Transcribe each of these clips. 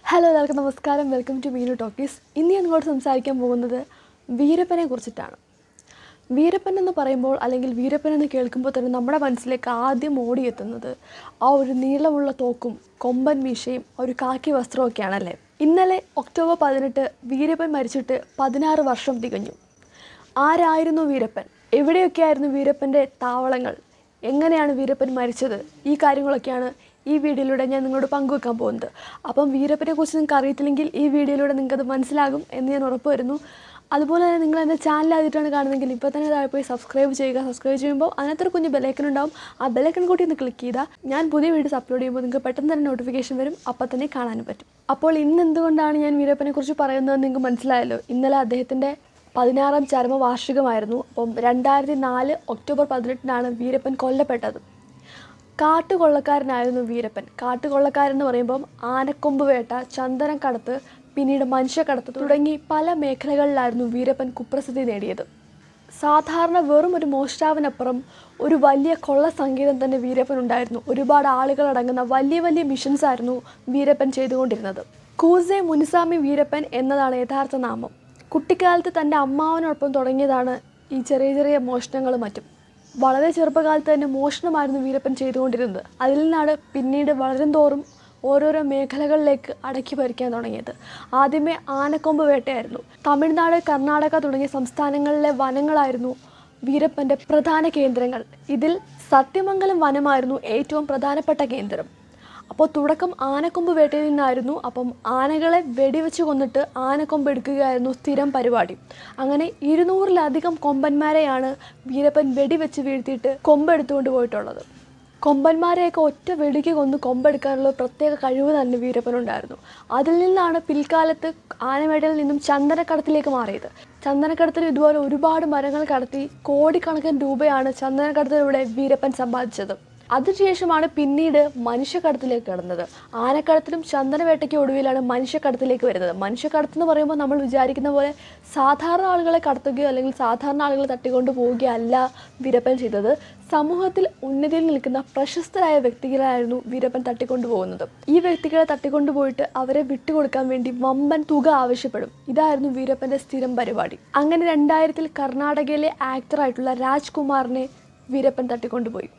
hello എല്ലാവർക്കും നമസ്കാരം welcome to Meenu talkies ഇന്ന് ഞാൻ നിങ്ങളോട് സംസാരിക്കാൻ പോകുന്നത് വീരപ്പനെ കുറിച്ചിട്ടാണ് വീരപ്പൻ എന്ന് പറയുമ്പോൾ അല്ലെങ്കിൽ വീരപ്പൻ എന്ന് കേൾക്കുമ്പോൾ തന്നെ നമ്മുടെ മനസ്സിലേക്ക് ആദ്യം ഓടിയെത്തുന്നത് ആ ഒരു നീളമുള്ള തോക്കും കൊമ്പൻ മീശയും ഒരു കാക്കി വസ്ത്രമൊക്കെയാണല്ലേ ഇന്നലെ ഒക്ടോബർ പതിനെട്ട് വീരപ്പൻ മരിച്ചിട്ട് പതിനാറ് വർഷം തികഞ്ഞു ആരായിരുന്നു വീരപ്പൻ എവിടെയൊക്കെയായിരുന്നു വീരപ്പൻ്റെ താവളങ്ങൾ എങ്ങനെയാണ് വീരപ്പൻ മരിച്ചത് ഈ കാര്യങ്ങളൊക്കെയാണ് ഈ വീഡിയോയിലൂടെ ഞാൻ നിങ്ങളോട് പങ്കുവെക്കാൻ പോകുന്നത് അപ്പം വീരപ്പനെ കുറിച്ച് നിങ്ങൾക്ക് അറിയത്തില്ലെങ്കിൽ ഈ വീഡിയോയിലൂടെ നിങ്ങൾക്കത് മനസ്സിലാകും എന്ന് ഞാൻ ഉറപ്പ് വരുന്നു അതുപോലെ തന്നെ നിങ്ങൾ എൻ്റെ ചാനൽ ആദ്യമായിട്ടാണ് കാണുന്നതെങ്കിൽ ഇപ്പോൾ തന്നെ താഴെ പോയി സബ്സ്ക്രൈബ് ചെയ്യുക സബ്സ്ക്രൈബ് ചെയ്യുമ്പോൾ അതിനകത്തൊരു കുഞ്ഞ് ബെലൈക്കൻ ഉണ്ടാവും ആ ബെലൈക്കൻ കൂട്ടി ഒന്ന് ക്ലിക്ക് ചെയ്താൽ ഞാൻ പുതിയ വീഡിയോസ് അപ്ലോഡ് ചെയ്യുമ്പോൾ നിങ്ങൾക്ക് പെട്ടെന്ന് തന്നെ നോട്ടിഫിക്കേഷൻ വരും അപ്പോൾ തന്നെ കാണാനും പറ്റും അപ്പോൾ ഇന്ന് എന്തുകൊണ്ടാണ് ഞാൻ വീരപ്പനെ കുറിച്ച് പറയുന്നത് നിങ്ങൾക്ക് മനസ്സിലായല്ലോ ഇന്നലെ അദ്ദേഹത്തിൻ്റെ പതിനാറാം ചരമവാർഷികമായിരുന്നു അപ്പം രണ്ടായിരത്തി നാല് ഒക്ടോബർ പതിനെട്ടിനാണ് വീരപ്പൻ കൊല്ലപ്പെട്ടത് കാട്ടുകൊള്ളക്കാരനായിരുന്നു വീരപ്പൻ കാട്ടുകൊള്ളക്കാരൻ എന്ന് പറയുമ്പം ആനക്കൊമ്പ് വേട്ട ചന്ദനക്കടത്ത് പിന്നീട് മനുഷ്യക്കടത്ത് തുടങ്ങി പല മേഖലകളിലായിരുന്നു വീരപ്പൻ കുപ്രസിദ്ധി നേടിയത് സാധാരണ വെറും ഒരു മോഷ്ടാവിനപ്പുറം ഒരു വലിയ കൊള്ള സംഗീതം തന്നെ വീരപ്പൻ ഉണ്ടായിരുന്നു ഒരുപാട് ആളുകൾ അടങ്ങുന്ന വലിയ വലിയ മിഷൻസ് ആയിരുന്നു വീരപ്പൻ ചെയ്തുകൊണ്ടിരുന്നത് കൂസെ മുനിസാമി വീരപ്പൻ എന്നതാണ് യഥാർത്ഥ നാമം കുട്ടിക്കാലത്ത് തൻ്റെ അമ്മാവനോടൊപ്പം തുടങ്ങിയതാണ് ഈ ചെറിയ ചെറിയ മോഷണങ്ങളും മറ്റും വളരെ ചെറുപ്പകാലത്ത് തന്നെ മോഷണമായിരുന്നു വീരപ്പൻ ചെയ്തുകൊണ്ടിരുന്നത് അതിൽ നിന്നാണ് പിന്നീട് വളരും തോറും ഓരോരോ മേഖലകളിലേക്ക് അടക്കി ഭരിക്കാൻ തുടങ്ങിയത് ആദ്യമേ ആനക്കൊമ്പ് വേട്ടയായിരുന്നു തമിഴ്നാട് കർണാടക തുടങ്ങിയ സംസ്ഥാനങ്ങളിലെ വനങ്ങളായിരുന്നു വീരപ്പൻ്റെ പ്രധാന കേന്ദ്രങ്ങൾ ഇതിൽ സത്യമംഗലം വനമായിരുന്നു ഏറ്റവും പ്രധാനപ്പെട്ട കേന്ദ്രം അപ്പോൾ തുടക്കം ആനക്കൊമ്പ് വേട്ടയിൽ നിന്നായിരുന്നു അപ്പം ആനകളെ വെടിവെച്ച് കൊന്നിട്ട് ആനക്കൊമ്പ് എടുക്കുകയായിരുന്നു സ്ഥിരം പരിപാടി അങ്ങനെ ഇരുന്നൂറിലധികം കൊമ്പന്മാരെയാണ് വീരപ്പൻ വെടിവെച്ച് വീഴ്ത്തിയിട്ട് കൊമ്പെടുത്തുകൊണ്ട് പോയിട്ടുള്ളത് കൊമ്പന്മാരെയൊക്കെ ഒറ്റ വെടിക്ക് കൊന്ന് കൊമ്പെടുക്കാനുള്ള പ്രത്യേക കഴിവ് തന്നെ വീരപ്പനുണ്ടായിരുന്നു അതിൽ നിന്നാണ് പിൽക്കാലത്ത് ആനവേടയിൽ നിന്നും ചന്ദനക്കടത്തിലേക്ക് മാറിയത് ചന്ദനക്കടത്തിൽ ഇതുപോലെ ഒരുപാട് മരങ്ങൾ കടത്തി കോടിക്കണക്കിന് രൂപയാണ് ചന്ദനക്കടത്തിലൂടെ വീരപ്പൻ സമ്പാദിച്ചത് അതിനുശേഷമാണ് പിന്നീട് മനുഷ്യക്കടത്തിലേക്ക് കടന്നത് ആനക്കടത്തിലും ചന്ദനവേട്ടയ്ക്ക് ഒടുവിലാണ് മനുഷ്യക്കടത്തിലേക്ക് വരുന്നത് മനുഷ്യക്കടത്ത് എന്ന് പറയുമ്പോൾ നമ്മൾ വിചാരിക്കുന്ന പോലെ സാധാരണ ആളുകളെ കടത്തുകയോ അല്ലെങ്കിൽ സാധാരണ ആളുകളെ തട്ടിക്കൊണ്ട് പോവുകയോ അല്ല വീരപ്പൻ ചെയ്തത് സമൂഹത്തിൽ ഉന്നതിയിൽ നിൽക്കുന്ന പ്രശസ്തരായ വ്യക്തികളായിരുന്നു വീരപ്പൻ തട്ടിക്കൊണ്ടു പോകുന്നത് ഈ വ്യക്തികളെ തട്ടിക്കൊണ്ടുപോയിട്ട് അവരെ വിട്ടുകൊടുക്കാൻ വേണ്ടി വമ്പൻ തുക ആവശ്യപ്പെടും ഇതായിരുന്നു വീരപ്പന്റെ സ്ഥിരം പരിപാടി അങ്ങനെ രണ്ടായിരത്തിൽ കർണാടകയിലെ ആക്ടറായിട്ടുള്ള രാജ്കുമാറിനെ വീരപ്പൻ തട്ടിക്കൊണ്ടുപോയി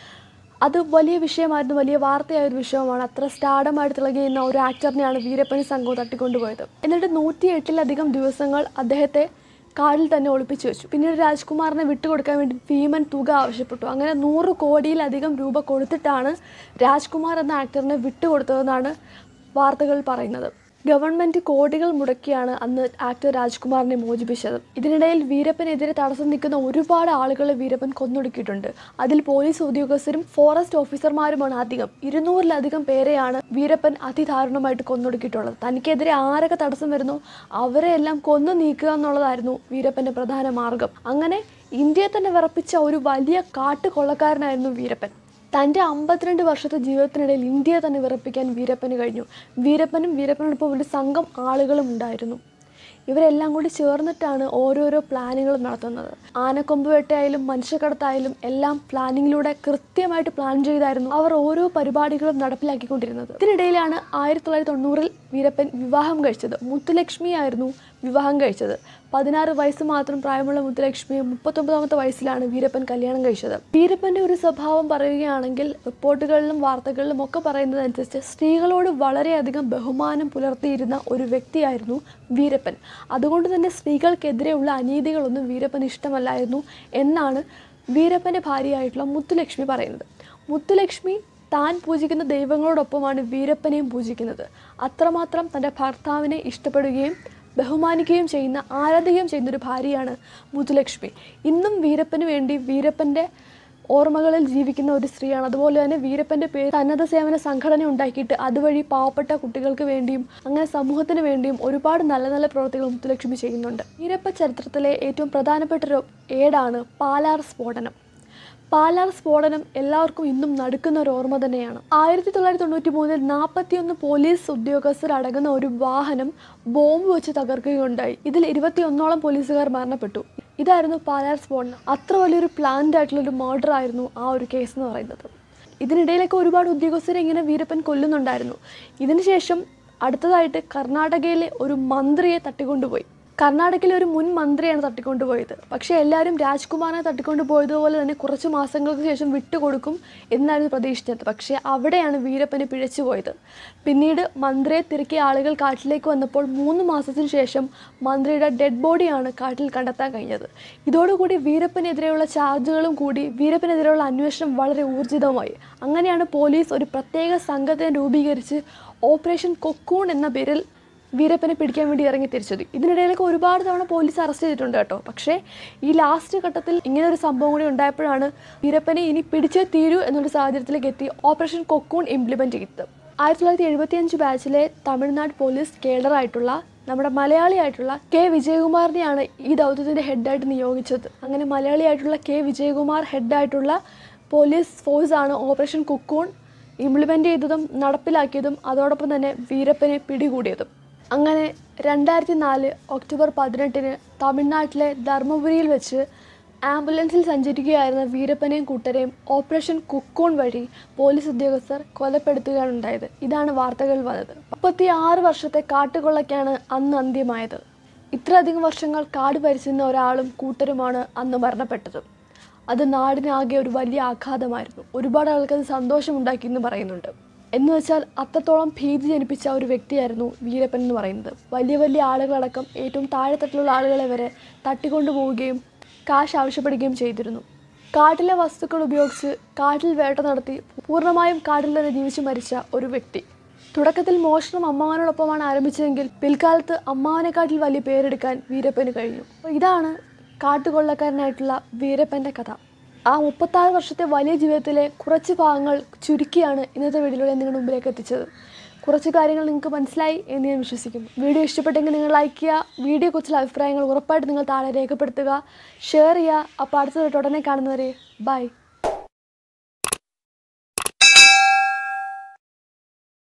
അത് വലിയ വിഷയമായിരുന്നു വലിയ വാർത്തയായ ഒരു വിഷയമാണ് അത്ര സ്റ്റാർഡമായിട്ട് തിളങ്ങിയുന്ന ഒരു ആക്ടറിനെയാണ് വീരപ്പൻ സംഘവും തട്ടിക്കൊണ്ടുപോയത് എന്നിട്ട് നൂറ്റി എട്ടിലധികം ദിവസങ്ങൾ അദ്ദേഹത്തെ കാടിൽ തന്നെ ഒളിപ്പിച്ചു വെച്ചു പിന്നീട് രാജ്കുമാറിനെ വിട്ടുകൊടുക്കാൻ വേണ്ടി ഭീമൻ തുക ആവശ്യപ്പെട്ടു അങ്ങനെ നൂറ് കോടിയിലധികം രൂപ കൊടുത്തിട്ടാണ് രാജ്കുമാർ എന്ന ആക്ടറിനെ വിട്ടുകൊടുത്തതെന്നാണ് വാർത്തകൾ പറയുന്നത് ഗവൺമെൻറ് കോടികൾ മുടക്കിയാണ് അന്ന് ആക്ടർ രാജ്കുമാറിനെ മോചിപ്പിച്ചത് ഇതിനിടയിൽ വീരപ്പനെതിരെ തടസ്സം നിൽക്കുന്ന ഒരുപാട് ആളുകളെ വീരപ്പൻ കൊന്നൊടുക്കിയിട്ടുണ്ട് അതിൽ പോലീസ് ഉദ്യോഗസ്ഥരും ഫോറസ്റ്റ് ഓഫീസർമാരുമാണ് അധികം ഇരുന്നൂറിലധികം പേരെയാണ് വീരപ്പൻ അതിദാരുണമായിട്ട് കൊന്നൊടുക്കിയിട്ടുള്ളത് തനിക്കെതിരെ ആരൊക്കെ തടസ്സം വരുന്നോ അവരെ എല്ലാം കൊന്നു നീക്കുക എന്നുള്ളതായിരുന്നു വീരപ്പൻ്റെ പ്രധാന മാർഗം അങ്ങനെ ഇന്ത്യയെ തന്നെ വിറപ്പിച്ച ഒരു വലിയ കാട്ടുകൊള്ളക്കാരനായിരുന്നു വീരപ്പൻ തൻ്റെ അമ്പത്തിരണ്ട് വർഷത്തെ ജീവിതത്തിനിടയിൽ ഇന്ത്യയെ തന്നെ വിറപ്പിക്കാൻ വീരപ്പന് കഴിഞ്ഞു വീരപ്പനും വീരപ്പനോടൊപ്പം ഒരു സംഘം ആളുകളും ഉണ്ടായിരുന്നു ഇവരെല്ലാം കൂടി ചേർന്നിട്ടാണ് ഓരോരോ പ്ലാനുകളും നടത്തുന്നത് ആനക്കൊമ്പ് വേട്ടയായാലും മനുഷ്യക്കടത്തായാലും എല്ലാം പ്ലാനിങ്ങിലൂടെ കൃത്യമായിട്ട് പ്ലാൻ ചെയ്തായിരുന്നു അവർ ഓരോ പരിപാടികളും നടപ്പിലാക്കിക്കൊണ്ടിരുന്നത് ഇതിനിടയിലാണ് ആയിരത്തി തൊള്ളായിരത്തി തൊണ്ണൂറിൽ വീരപ്പൻ വിവാഹം കഴിച്ചത് മുത്തുലക്ഷ്മി ആയിരുന്നു വിവാഹം കഴിച്ചത് പതിനാറ് വയസ്സ് മാത്രം പ്രായമുള്ള മുത്തുലക്ഷ്മിയെ മുപ്പത്തൊമ്പതാമത്തെ വയസ്സിലാണ് വീരപ്പൻ കല്യാണം കഴിച്ചത് വീരപ്പൻ്റെ ഒരു സ്വഭാവം പറയുകയാണെങ്കിൽ റിപ്പോർട്ടുകളിലും വാർത്തകളിലും ഒക്കെ പറയുന്നതനുസരിച്ച് സ്ത്രീകളോട് വളരെയധികം ബഹുമാനം പുലർത്തിയിരുന്ന ഒരു വ്യക്തിയായിരുന്നു വീരപ്പൻ അതുകൊണ്ട് തന്നെ സ്ത്രീകൾക്കെതിരെയുള്ള അനീതികളൊന്നും വീരപ്പന് ഇഷ്ടമല്ലായിരുന്നു എന്നാണ് വീരപ്പൻ്റെ ഭാര്യയായിട്ടുള്ള മുത്തുലക്ഷ്മി പറയുന്നത് മുത്തുലക്ഷ്മി താൻ പൂജിക്കുന്ന ദൈവങ്ങളോടൊപ്പമാണ് വീരപ്പനെയും പൂജിക്കുന്നത് അത്രമാത്രം തൻ്റെ ഭർത്താവിനെ ഇഷ്ടപ്പെടുകയും ബഹുമാനിക്കുകയും ചെയ്യുന്ന ആരാധിക്കുകയും ചെയ്യുന്ന ഒരു ഭാര്യയാണ് മുത്തുലക്ഷ്മി ഇന്നും വീരപ്പന് വേണ്ടി വീരപ്പൻ്റെ ഓർമ്മകളിൽ ജീവിക്കുന്ന ഒരു സ്ത്രീയാണ് അതുപോലെ തന്നെ വീരപ്പൻ്റെ പേര് സന്നദ്ധ സേവന സംഘടന ഉണ്ടാക്കിയിട്ട് അതുവഴി പാവപ്പെട്ട കുട്ടികൾക്ക് വേണ്ടിയും അങ്ങനെ സമൂഹത്തിന് വേണ്ടിയും ഒരുപാട് നല്ല നല്ല പ്രവർത്തികൾ മുത്തുലക്ഷ്മി ചെയ്യുന്നുണ്ട് വീരപ്പ ചരിത്രത്തിലെ ഏറ്റവും പ്രധാനപ്പെട്ട ഒരു ഏടാണ് പാലാർ സ്ഫോടനം പാലാർ സ്ഫോടനം എല്ലാവർക്കും ഇന്നും നടുക്കുന്ന ഒരു ഓർമ്മ തന്നെയാണ് ആയിരത്തി തൊള്ളായിരത്തി തൊണ്ണൂറ്റി മൂന്നിൽ നാൽപ്പത്തിയൊന്ന് പോലീസ് ഉദ്യോഗസ്ഥർ അടങ്ങുന്ന ഒരു വാഹനം ബോംബ് വെച്ച് തകർക്കുകയുണ്ടായി ഇതിൽ ഇരുപത്തിയൊന്നോളം പോലീസുകാർ മരണപ്പെട്ടു ഇതായിരുന്നു പാലാർ സ്ഫോടനം അത്ര വലിയൊരു പ്ലാൻഡ് ആയിട്ടുള്ള ഒരു മർഡർ ആയിരുന്നു ആ ഒരു കേസ് എന്ന് പറയുന്നത് ഇതിനിടയിലൊക്കെ ഒരുപാട് ഉദ്യോഗസ്ഥരെ ഇങ്ങനെ വീരപ്പൻ കൊല്ലുന്നുണ്ടായിരുന്നു ഇതിനുശേഷം അടുത്തതായിട്ട് കർണാടകയിലെ ഒരു മന്ത്രിയെ തട്ടിക്കൊണ്ടുപോയി കർണാടകയിലെ ഒരു മുൻ മന്ത്രിയാണ് തട്ടിക്കൊണ്ടുപോയത് പക്ഷേ എല്ലാവരും രാജ്കുമാറിനെ തട്ടിക്കൊണ്ടുപോയതുപോലെ തന്നെ കുറച്ച് മാസങ്ങൾക്ക് ശേഷം വിട്ടുകൊടുക്കും എന്നായിരുന്നു പ്രതീക്ഷിച്ചത് പക്ഷേ അവിടെയാണ് വീരപ്പന് പിഴച്ചുപോയത് പിന്നീട് മന്ത്രിയെ തിരക്കിയ ആളുകൾ കാട്ടിലേക്ക് വന്നപ്പോൾ മൂന്ന് മാസത്തിന് ശേഷം മന്ത്രിയുടെ ഡെഡ് ബോഡിയാണ് കാട്ടിൽ കണ്ടെത്താൻ കഴിഞ്ഞത് ഇതോടുകൂടി വീരപ്പനെതിരെയുള്ള ചാർജുകളും കൂടി വീരപ്പനെതിരെയുള്ള അന്വേഷണം വളരെ ഊർജിതമായി അങ്ങനെയാണ് പോലീസ് ഒരു പ്രത്യേക സംഘത്തെ രൂപീകരിച്ച് ഓപ്പറേഷൻ കൊക്കൂൺ എന്ന പേരിൽ വീരപ്പനെ പിടിക്കാൻ വേണ്ടി ഇറങ്ങി തിരിച്ചത് ഇതിനിടയിലൊക്കെ ഒരുപാട് തവണ പോലീസ് അറസ്റ്റ് ചെയ്തിട്ടുണ്ട് കേട്ടോ പക്ഷേ ഈ ലാസ്റ്റ് ഘട്ടത്തിൽ ഇങ്ങനെ ഒരു സംഭവം കൂടി ഉണ്ടായപ്പോഴാണ് വീരപ്പനെ ഇനി പിടിച്ചേ തീരൂ എന്നൊരു സാഹചര്യത്തിലേക്ക് എത്തി ഓപ്പറേഷൻ കൊക്കൂൺ ഇംപ്ലിമെൻറ്റ് ചെയ്തത് ആയിരത്തി തൊള്ളായിരത്തി എഴുപത്തി അഞ്ച് ബാച്ചിലെ തമിഴ്നാട് പോലീസ് കേഡറായിട്ടുള്ള നമ്മുടെ മലയാളിയായിട്ടുള്ള കെ വിജയകുമാറിനെയാണ് ഈ ദൗത്യത്തിൻ്റെ ഹെഡായിട്ട് നിയോഗിച്ചത് അങ്ങനെ മലയാളിയായിട്ടുള്ള കെ വിജയകുമാർ ഹെഡായിട്ടുള്ള പോലീസ് ഫോഴ്സാണ് ഓപ്പറേഷൻ കുക്കൂൺ ഇംപ്ലിമെൻ്റ് ചെയ്തതും നടപ്പിലാക്കിയതും അതോടൊപ്പം തന്നെ വീരപ്പനെ പിടികൂടിയതും അങ്ങനെ രണ്ടായിരത്തി നാല് ഒക്ടോബർ പതിനെട്ടിന് തമിഴ്നാട്ടിലെ ധർമ്മപുരിയിൽ വെച്ച് ആംബുലൻസിൽ സഞ്ചരിക്കുകയായിരുന്ന വീരപ്പനെയും കൂട്ടരെയും ഓപ്പറേഷൻ കുക്കോൺ വഴി പോലീസ് ഉദ്യോഗസ്ഥർ കൊലപ്പെടുത്തുകയാണ് ഉണ്ടായത് ഇതാണ് വാർത്തകളിൽ വന്നത് മുപ്പത്തി ആറ് വർഷത്തെ കാട്ടുകൊള്ളയ്ക്കാണ് അന്ന് അന്ത്യമായത് ഇത്രയധികം വർഷങ്ങൾ കാട് ഭരിച്ചിരുന്ന ഒരാളും കൂട്ടരുമാണ് അന്ന് മരണപ്പെട്ടത് അത് നാടിനാകെ ഒരു വലിയ ആഘാതമായിരുന്നു ഒരുപാട് ആൾക്ക് അത് സന്തോഷമുണ്ടാക്കി എന്ന് പറയുന്നുണ്ട് എന്ന് വെച്ചാൽ അത്രത്തോളം ഭീതി ജനിപ്പിച്ച ഒരു വ്യക്തിയായിരുന്നു വീരപ്പൻ എന്ന് പറയുന്നത് വലിയ വലിയ ആളുകളടക്കം ഏറ്റവും താഴെത്തട്ടിലുള്ള ആളുകളെ വരെ തട്ടിക്കൊണ്ടുപോവുകയും കാശ് ആവശ്യപ്പെടുകയും ചെയ്തിരുന്നു കാട്ടിലെ വസ്തുക്കൾ ഉപയോഗിച്ച് കാട്ടിൽ വേട്ട നടത്തി പൂർണ്ണമായും കാട്ടിൽ തന്നെ ജീവിച്ചു മരിച്ച ഒരു വ്യക്തി തുടക്കത്തിൽ മോഷണം അമ്മാവനോടൊപ്പമാണ് ആരംഭിച്ചതെങ്കിൽ പിൽക്കാലത്ത് അമ്മാവനെക്കാട്ടിൽ വലിയ പേരെടുക്കാൻ വീരപ്പന് കഴിഞ്ഞു അപ്പോൾ ഇതാണ് കാട്ടുകൊള്ളക്കാരനായിട്ടുള്ള വീരപ്പൻ്റെ കഥ ആ മുപ്പത്താറ് വർഷത്തെ വലിയ ജീവിതത്തിലെ കുറച്ച് ഭാഗങ്ങൾ ചുരുക്കിയാണ് ഇന്നത്തെ വീഡിയോയിലൂടെ നിങ്ങളുടെ മുമ്പിലേക്ക് എത്തിച്ചത് കുറച്ച് കാര്യങ്ങൾ നിങ്ങൾക്ക് മനസ്സിലായി എന്ന് ഞാൻ വിശ്വസിക്കുന്നു വീഡിയോ ഇഷ്ടപ്പെട്ടെങ്കിൽ നിങ്ങൾ ലൈക്ക് ചെയ്യുക വീഡിയോയെക്കുറിച്ചുള്ള അഭിപ്രായങ്ങൾ ഉറപ്പായിട്ട് നിങ്ങൾ താഴെ രേഖപ്പെടുത്തുക ഷെയർ ചെയ്യുക അപ്പോൾ അടുത്ത ഉടനെ കാണുന്നവരെ ബൈ